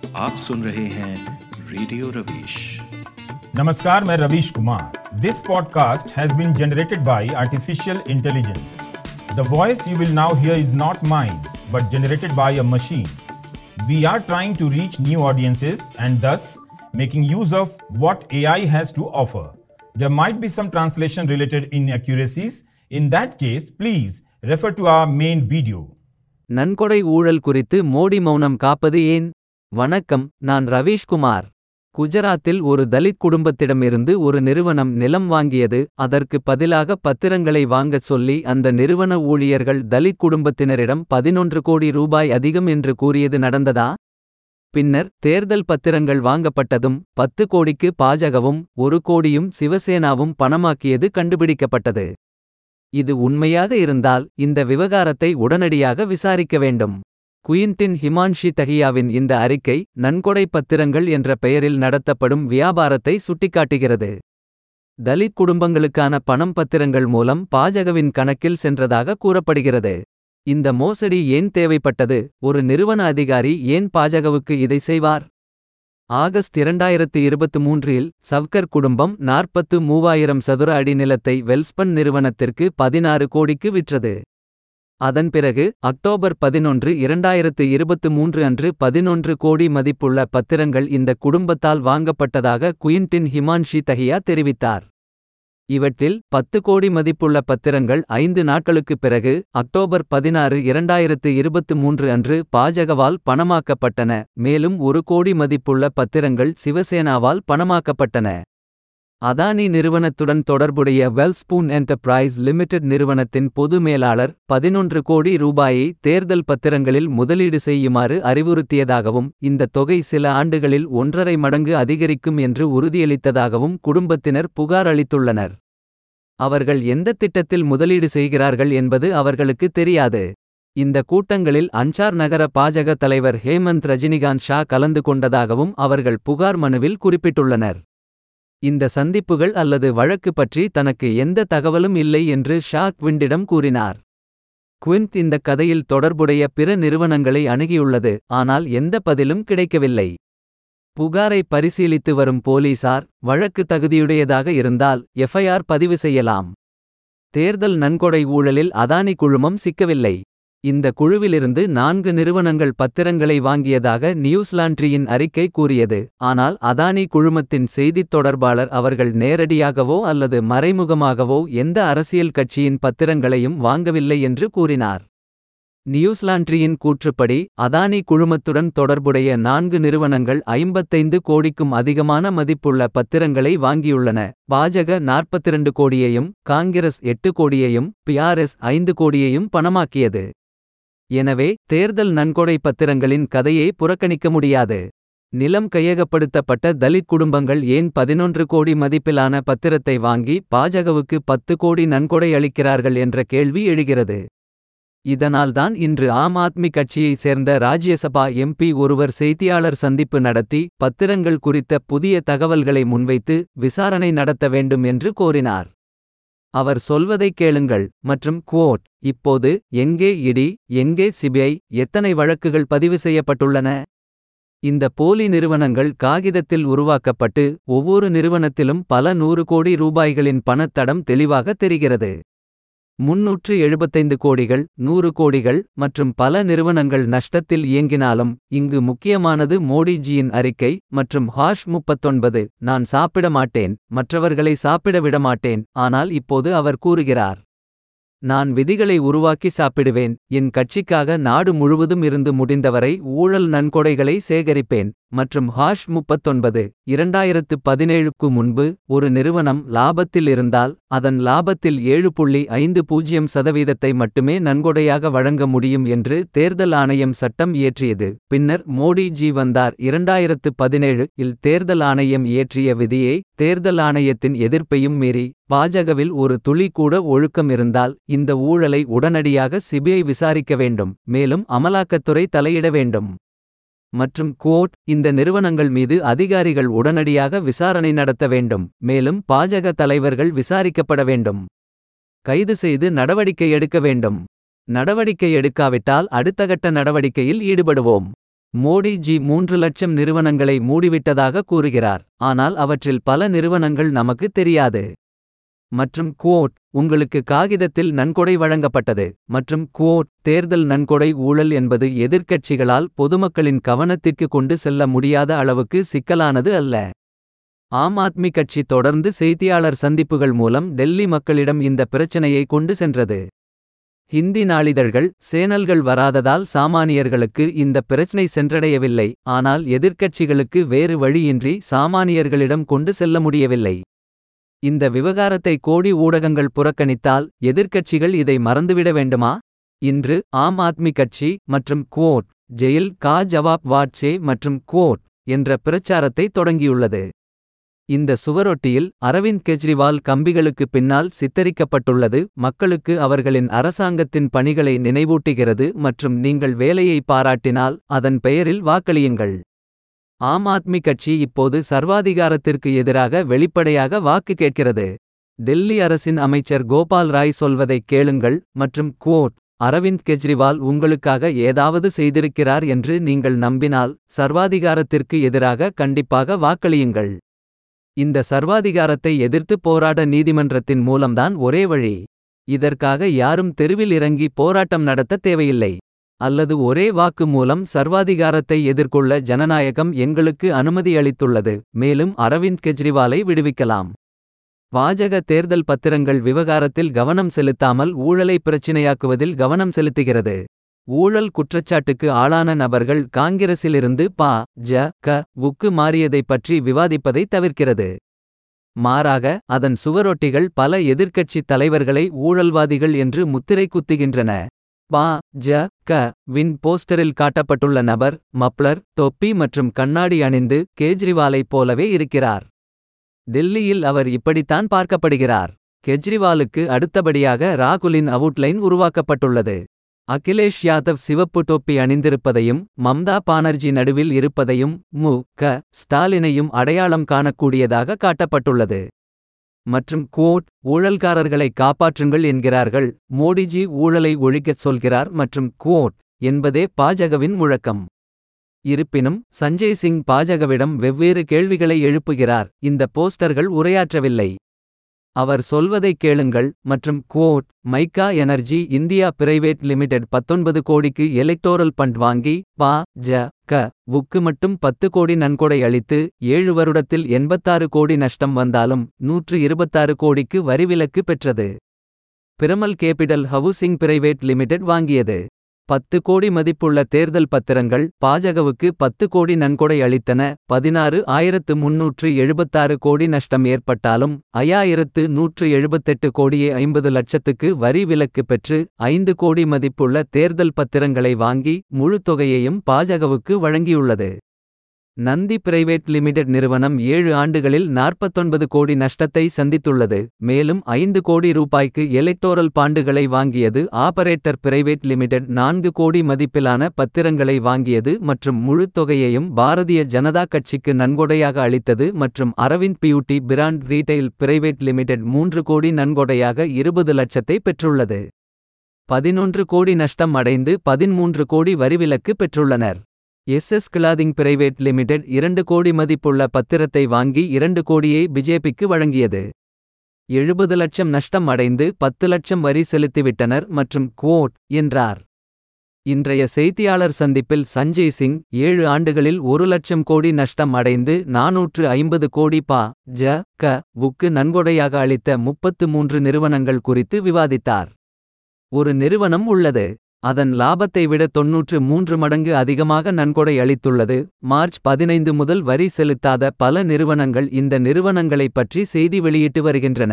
आप सुन रहे हैं रेडियो रवीश नमस्कार मैं Ravish Kumar this podcast has been generated by artificial intelligence the voice you will now hear is not mind but generated by a machine we are trying to reach new audiences and thus making use of what AI has to offer. There might be some translation related inaccuracies. In that case, please refer to our main video. நன்கொடை ஊழல் குறித்து மோடி மௌனம் காப்பது ஏன் வணக்கம் நான் ரவீஷ்குமார் குஜராத்தில் ஒரு தலித் குடும்பத்திடமிருந்து ஒரு நிறுவனம் நிலம் வாங்கியது அதற்கு பதிலாக பத்திரங்களை வாங்கச் சொல்லி அந்த நிறுவன ஊழியர்கள் தலித் குடும்பத்தினரிடம் பதினொன்று கோடி ரூபாய் அதிகம் என்று கூறியது நடந்ததா பின்னர் தேர்தல் பத்திரங்கள் வாங்கப்பட்டதும் பத்து கோடிக்கு பாஜகவும் ஒரு கோடியும் சிவசேனாவும் பணமாக்கியது கண்டுபிடிக்கப்பட்டது இது உண்மையாக இருந்தால் இந்த விவகாரத்தை உடனடியாக விசாரிக்க வேண்டும் குயின்டின் ஹிமான்ஷி தஹியாவின் இந்த அறிக்கை நன்கொடை பத்திரங்கள் என்ற பெயரில் நடத்தப்படும் வியாபாரத்தை சுட்டிக்காட்டுகிறது தலித் குடும்பங்களுக்கான பணம் பத்திரங்கள் மூலம் பாஜகவின் கணக்கில் சென்றதாக கூறப்படுகிறது இந்த மோசடி ஏன் தேவைப்பட்டது ஒரு நிறுவன அதிகாரி ஏன் பாஜகவுக்கு இதை செய்வார் ஆகஸ்ட் இரண்டாயிரத்து இருபத்து மூன்றில் சவ்கர் குடும்பம் நாற்பத்து மூவாயிரம் சதுர அடி நிலத்தை வெல்ஸ்பன் நிறுவனத்திற்கு பதினாறு கோடிக்கு விற்றது அதன் பிறகு அக்டோபர் பதினொன்று இரண்டாயிரத்து இருபத்து மூன்று அன்று பதினொன்று கோடி மதிப்புள்ள பத்திரங்கள் இந்த குடும்பத்தால் வாங்கப்பட்டதாக குயின்டின் ஹிமான்ஷி தஹியா தெரிவித்தார் இவற்றில் பத்து கோடி மதிப்புள்ள பத்திரங்கள் ஐந்து நாட்களுக்குப் பிறகு அக்டோபர் பதினாறு இரண்டாயிரத்து இருபத்து மூன்று அன்று பாஜகவால் பணமாக்கப்பட்டன மேலும் ஒரு கோடி மதிப்புள்ள பத்திரங்கள் சிவசேனாவால் பணமாக்கப்பட்டன அதானி நிறுவனத்துடன் தொடர்புடைய வெல்ஸ்பூன் என்டர்பிரைஸ் லிமிடெட் நிறுவனத்தின் பொது மேலாளர் பதினொன்று கோடி ரூபாயை தேர்தல் பத்திரங்களில் முதலீடு செய்யுமாறு அறிவுறுத்தியதாகவும் இந்த தொகை சில ஆண்டுகளில் ஒன்றரை மடங்கு அதிகரிக்கும் என்று உறுதியளித்ததாகவும் குடும்பத்தினர் புகார் அளித்துள்ளனர் அவர்கள் எந்த திட்டத்தில் முதலீடு செய்கிறார்கள் என்பது அவர்களுக்கு தெரியாது இந்த கூட்டங்களில் அன்சார் நகர பாஜக தலைவர் ஹேமந்த் ரஜினிகாந்த் ஷா கலந்து கொண்டதாகவும் அவர்கள் புகார் மனுவில் குறிப்பிட்டுள்ளனர் இந்த சந்திப்புகள் அல்லது வழக்கு பற்றி தனக்கு எந்த தகவலும் இல்லை என்று ஷா குவிண்டிடம் கூறினார் குவிண்ட் இந்த கதையில் தொடர்புடைய பிற நிறுவனங்களை அணுகியுள்ளது ஆனால் எந்த பதிலும் கிடைக்கவில்லை புகாரை பரிசீலித்து வரும் போலீசார் வழக்கு தகுதியுடையதாக இருந்தால் எஃப்ஐஆர் பதிவு செய்யலாம் தேர்தல் நன்கொடை ஊழலில் அதானி குழுமம் சிக்கவில்லை இந்த குழுவிலிருந்து நான்கு நிறுவனங்கள் பத்திரங்களை வாங்கியதாக நியூஸ்லாண்ட்ரியின் அறிக்கை கூறியது ஆனால் அதானி குழுமத்தின் செய்தித் தொடர்பாளர் அவர்கள் நேரடியாகவோ அல்லது மறைமுகமாகவோ எந்த அரசியல் கட்சியின் பத்திரங்களையும் வாங்கவில்லை என்று கூறினார் நியூஸ்லாண்ட்ரியின் கூற்றுப்படி அதானி குழுமத்துடன் தொடர்புடைய நான்கு நிறுவனங்கள் ஐம்பத்தைந்து கோடிக்கும் அதிகமான மதிப்புள்ள பத்திரங்களை வாங்கியுள்ளன பாஜக நாற்பத்திரண்டு கோடியையும் காங்கிரஸ் எட்டு கோடியையும் பிஆர்எஸ் ஐந்து கோடியையும் பணமாக்கியது எனவே தேர்தல் நன்கொடை பத்திரங்களின் கதையை புறக்கணிக்க முடியாது நிலம் கையகப்படுத்தப்பட்ட தலித் குடும்பங்கள் ஏன் பதினொன்று கோடி மதிப்பிலான பத்திரத்தை வாங்கி பாஜகவுக்கு பத்து கோடி நன்கொடை அளிக்கிறார்கள் என்ற கேள்வி எழுகிறது இதனால்தான் இன்று ஆம் ஆத்மி கட்சியைச் சேர்ந்த ராஜ்யசபா எம்பி ஒருவர் செய்தியாளர் சந்திப்பு நடத்தி பத்திரங்கள் குறித்த புதிய தகவல்களை முன்வைத்து விசாரணை நடத்த வேண்டும் என்று கோரினார் அவர் சொல்வதைக் கேளுங்கள் மற்றும் குவோட் இப்போது எங்கே இடி எங்கே சிபிஐ எத்தனை வழக்குகள் பதிவு செய்யப்பட்டுள்ளன இந்த போலி நிறுவனங்கள் காகிதத்தில் உருவாக்கப்பட்டு ஒவ்வொரு நிறுவனத்திலும் பல நூறு கோடி ரூபாய்களின் பணத்தடம் தெளிவாக தெரிகிறது முன்னூற்று எழுபத்தைந்து கோடிகள் நூறு கோடிகள் மற்றும் பல நிறுவனங்கள் நஷ்டத்தில் இயங்கினாலும் இங்கு முக்கியமானது மோடிஜியின் அறிக்கை மற்றும் ஹாஷ் முப்பத்தொன்பது நான் சாப்பிட மாட்டேன் மற்றவர்களை சாப்பிட விட மாட்டேன் ஆனால் இப்போது அவர் கூறுகிறார் நான் விதிகளை உருவாக்கி சாப்பிடுவேன் என் கட்சிக்காக நாடு முழுவதும் இருந்து முடிந்தவரை ஊழல் நன்கொடைகளை சேகரிப்பேன் மற்றும் ஹாஷ் முப்பத்தொன்பது இரண்டாயிரத்து பதினேழுக்கு முன்பு ஒரு நிறுவனம் லாபத்தில் இருந்தால் அதன் லாபத்தில் ஏழு புள்ளி ஐந்து பூஜ்ஜியம் சதவீதத்தை மட்டுமே நன்கொடையாக வழங்க முடியும் என்று தேர்தல் ஆணையம் சட்டம் இயற்றியது பின்னர் மோடி ஜி வந்தார் இரண்டாயிரத்து பதினேழு இல் தேர்தல் ஆணையம் இயற்றிய விதியை தேர்தல் ஆணையத்தின் எதிர்ப்பையும் மீறி பாஜகவில் ஒரு துளி கூட ஒழுக்கம் இருந்தால் இந்த ஊழலை உடனடியாக சிபிஐ விசாரிக்க வேண்டும் மேலும் அமலாக்கத்துறை தலையிட வேண்டும் மற்றும் குவோட் இந்த நிறுவனங்கள் மீது அதிகாரிகள் உடனடியாக விசாரணை நடத்த வேண்டும் மேலும் பாஜக தலைவர்கள் விசாரிக்கப்பட வேண்டும் கைது செய்து நடவடிக்கை எடுக்க வேண்டும் நடவடிக்கை எடுக்காவிட்டால் அடுத்த கட்ட நடவடிக்கையில் ஈடுபடுவோம் மோடி ஜி மூன்று லட்சம் நிறுவனங்களை மூடிவிட்டதாக கூறுகிறார் ஆனால் அவற்றில் பல நிறுவனங்கள் நமக்கு தெரியாது மற்றும் குவோட் உங்களுக்கு காகிதத்தில் நன்கொடை வழங்கப்பட்டது மற்றும் குவோட் தேர்தல் நன்கொடை ஊழல் என்பது எதிர்க்கட்சிகளால் பொதுமக்களின் கவனத்திற்கு கொண்டு செல்ல முடியாத அளவுக்கு சிக்கலானது அல்ல ஆம் ஆத்மி கட்சி தொடர்ந்து செய்தியாளர் சந்திப்புகள் மூலம் டெல்லி மக்களிடம் இந்த பிரச்சனையை கொண்டு சென்றது ஹிந்தி நாளிதழ்கள் சேனல்கள் வராததால் சாமானியர்களுக்கு இந்த பிரச்சனை சென்றடையவில்லை ஆனால் எதிர்க்கட்சிகளுக்கு வேறு வழியின்றி சாமானியர்களிடம் கொண்டு செல்ல முடியவில்லை இந்த விவகாரத்தை கோடி ஊடகங்கள் புறக்கணித்தால் எதிர்க்கட்சிகள் இதை மறந்துவிட வேண்டுமா இன்று ஆம் ஆத்மி கட்சி மற்றும் குவோட் ஜெயில் கா ஜவாப் வாட்சே மற்றும் குவோட் என்ற பிரச்சாரத்தை தொடங்கியுள்ளது இந்த சுவரொட்டியில் அரவிந்த் கெஜ்ரிவால் கம்பிகளுக்கு பின்னால் சித்தரிக்கப்பட்டுள்ளது மக்களுக்கு அவர்களின் அரசாங்கத்தின் பணிகளை நினைவூட்டுகிறது மற்றும் நீங்கள் வேலையை பாராட்டினால் அதன் பெயரில் வாக்களியுங்கள் ஆம் ஆத்மி கட்சி இப்போது சர்வாதிகாரத்திற்கு எதிராக வெளிப்படையாக வாக்கு கேட்கிறது டெல்லி அரசின் அமைச்சர் கோபால் ராய் சொல்வதைக் கேளுங்கள் மற்றும் குவோட் அரவிந்த் கெஜ்ரிவால் உங்களுக்காக ஏதாவது செய்திருக்கிறார் என்று நீங்கள் நம்பினால் சர்வாதிகாரத்திற்கு எதிராக கண்டிப்பாக வாக்களியுங்கள் இந்த சர்வாதிகாரத்தை எதிர்த்து போராட நீதிமன்றத்தின் மூலம்தான் ஒரே வழி இதற்காக யாரும் தெருவில் இறங்கி போராட்டம் நடத்த தேவையில்லை அல்லது ஒரே வாக்கு மூலம் சர்வாதிகாரத்தை எதிர்கொள்ள ஜனநாயகம் எங்களுக்கு அனுமதி அளித்துள்ளது மேலும் அரவிந்த் கெஜ்ரிவாலை விடுவிக்கலாம் பாஜக தேர்தல் பத்திரங்கள் விவகாரத்தில் கவனம் செலுத்தாமல் ஊழலை பிரச்சினையாக்குவதில் கவனம் செலுத்துகிறது ஊழல் குற்றச்சாட்டுக்கு ஆளான நபர்கள் காங்கிரசிலிருந்து பா ஜ க வுக்கு மாறியதைப் பற்றி விவாதிப்பதை தவிர்க்கிறது மாறாக அதன் சுவரொட்டிகள் பல எதிர்க்கட்சித் தலைவர்களை ஊழல்வாதிகள் என்று முத்திரை குத்துகின்றன பா ஜ க வின் போஸ்டரில் காட்டப்பட்டுள்ள நபர் மப்ளர் தொப்பி மற்றும் கண்ணாடி அணிந்து கேஜ்ரிவாலைப் போலவே இருக்கிறார் டெல்லியில் அவர் இப்படித்தான் பார்க்கப்படுகிறார் கெஜ்ரிவாலுக்கு அடுத்தபடியாக ராகுலின் அவுட்லைன் உருவாக்கப்பட்டுள்ளது அகிலேஷ் யாதவ் சிவப்பு டோப்பி அணிந்திருப்பதையும் மம்தா பானர்ஜி நடுவில் இருப்பதையும் மு க ஸ்டாலினையும் அடையாளம் காணக்கூடியதாக காட்டப்பட்டுள்ளது மற்றும் கோட் ஊழல்காரர்களை காப்பாற்றுங்கள் என்கிறார்கள் மோடிஜி ஊழலை ஒழிக்கச் சொல்கிறார் மற்றும் குவோட் என்பதே பாஜகவின் முழக்கம் இருப்பினும் சஞ்சய் சிங் பாஜகவிடம் வெவ்வேறு கேள்விகளை எழுப்புகிறார் இந்த போஸ்டர்கள் உரையாற்றவில்லை அவர் சொல்வதைக் கேளுங்கள் மற்றும் quote mica energy India private limited பத்தொன்பது கோடிக்கு எலெக்டோரல் பண்ட் வாங்கி பா ஜ க வுக்கு மட்டும் பத்து கோடி நன்கொடை அளித்து ஏழு வருடத்தில் எண்பத்தாறு கோடி நஷ்டம் வந்தாலும் நூற்று இருபத்தாறு கோடிக்கு வரிவிலக்கு பெற்றது Piramal capital housing private limited வாங்கியது பத்து கோடி மதிப்புள்ள தேர்தல் பத்திரங்கள் பாஜகவுக்கு பத்து கோடி நன்கொடை அளித்தன பதினாறு ஆயிரத்து முன்னூற்று எழுபத்தாறு கோடி நஷ்டம் ஏற்பட்டாலும் ஐயாயிரத்து நூற்று எழுபத்தெட்டு கோடியே ஐம்பது லட்சத்துக்கு வரி விலக்கு பெற்று ஐந்து கோடி மதிப்புள்ள தேர்தல் பத்திரங்களை வாங்கி முழு தொகையையும் பாஜகவுக்கு வழங்கியுள்ளது நந்தி பிரைவேட் லிமிடெட் நிறுவனம் ஏழு ஆண்டுகளில் நாற்பத்தொன்பது கோடி நஷ்டத்தை சந்தித்துள்ளது மேலும் ஐந்து கோடி ரூபாய்க்கு எலெக்டோரல் பாண்டுகளை வாங்கியது ஆபரேட்டர் பிரைவேட் லிமிடெட் நான்கு கோடி மதிப்பிலான பத்திரங்களை வாங்கியது மற்றும் முழு தொகையையும் பாரதிய ஜனதா கட்சிக்கு நன்கொடையாக அளித்தது மற்றும் Aravind beauty brand retail private limited மூன்று கோடி நன்கொடையாக இருபது லட்சத்தை பெற்றுள்ளது பதினொன்று கோடி நஷ்டம் அடைந்து பதிமூன்று கோடி வரிவிலக்கு பெற்றுள்ளனர் S S clothing private limited இரண்டு கோடி மதிப்புள்ள பத்திரத்தை வாங்கி இரண்டு கோடியை பிஜேபிக்கு வழங்கியது எழுபது லட்சம் நஷ்டம் அடைந்து பத்து லட்சம் வரி செலுத்திவிட்டனர் மற்றும் குவோட் என்றார் இன்றைய செய்தியாளர் சந்திப்பில் சஞ்சய் சிங் ஏழு ஆண்டுகளில் ஒரு லட்சம் கோடி நஷ்டம் அடைந்து நாநூற்று ஐம்பது கோடி பா ஜ க வுக்கு நன்கொடையாக அளித்த முப்பத்து மூன்று நிறுவனங்கள் குறித்து விவாதித்தார் ஒரு நிறுவனம் உள்ளது அதன் லாபத்தை விட தொன்னூற்று மூன்று மடங்கு அதிகமாக நன்கொடை அளித்துள்ளது மார்ச் பதினைந்து முதல் வரி செலுத்தாத பல நிறுவனங்கள் இந்த நிறுவனங்களைப் பற்றி செய்தி வெளியிட்டு வருகின்றன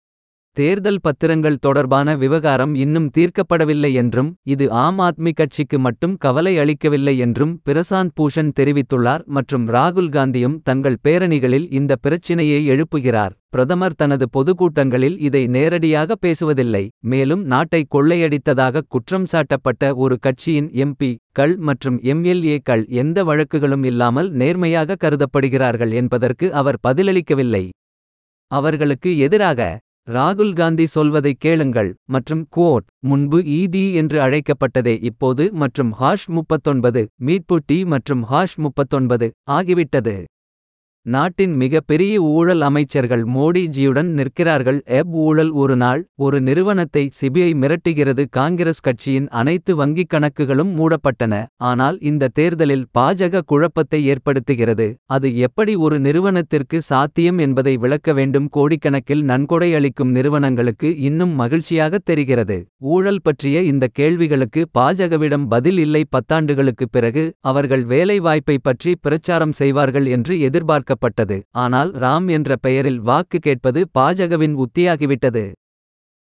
தேர்தல் பத்திரங்கள் தொடர்பான விவகாரம் இன்னும் தீர்க்கப்படவில்லை என்றும் இது ஆம் ஆத்மி கட்சிக்கு மட்டும் கவலை அளிக்கவில்லை என்றும் பிரசாந்த் பூஷன் தெரிவித்துள்ளார் மற்றும் ராகுல் காந்தியும் தங்கள் பேரணிகளில் இந்த பிரச்சினையை எழுப்புகிறார் பிரதமர் தனது பொதுக்கூட்டங்களில் இதை நேரடியாக பேசுவதில்லை மேலும் நாட்டை கொள்ளையடித்ததாக குற்றம் சாட்டப்பட்ட ஒரு கட்சியின் எம்பி கள் மற்றும் எம்எல்ஏக்கள் எந்த வழக்குகளும் இல்லாமல் நேர்மையாக கருதப்படுகிறார்கள் என்பதற்கு அவர் பதிலளிக்கவில்லை அவர்களுக்கு எதிராக ராகுல் காந்தி சொல்வதைக் கேளுங்கள் மற்றும் குவோட் முன்பு ஈதி என்று அழைக்கப்பட்டதே இப்போது மற்றும் ஹாஷ் முப்பத்தொன்பது மீட்பு டி மற்றும் ஹாஷ் முப்பத்தொன்பது ஆகிவிட்டது நாட்டின் மிக பெரிய ஊழல் அமைச்சர்கள் மோடிஜியுடன் நிற்கிறார்கள் எப் ஊழல் ஒரு நாள் ஒரு நிறுவனத்தை சிபிஐ மிரட்டுகிறது காங்கிரஸ் கட்சியின் அனைத்து வங்கிக் கணக்குகளும் மூடப்பட்டன ஆனால் இந்த தேர்தலில் பாஜக குழப்பத்தை ஏற்படுத்துகிறது அது எப்படி ஒரு நிறுவனத்திற்கு சாத்தியம் என்பதை விளக்க வேண்டும் கோடிக்கணக்கில் நன்கொடை அளிக்கும் நிறுவனங்களுக்கு இன்னும் மகிழ்ச்சியாகத் தெரிகிறது ஊழல் பற்றிய இந்த கேள்விகளுக்கு பாஜகவிடம் பதில் இல்லை பத்தாண்டுகளுக்குப் பிறகு அவர்கள் வேலைவாய்ப்பை பற்றி பிரச்சாரம் செய்வார்கள் என்று எதிர்பார்க்க எதிர்பார்க்கப்பட்டது ஆனால் ராம் என்ற பெயரில் வாக்கு கேட்பது பாஜகவின் உத்தியாகிவிட்டது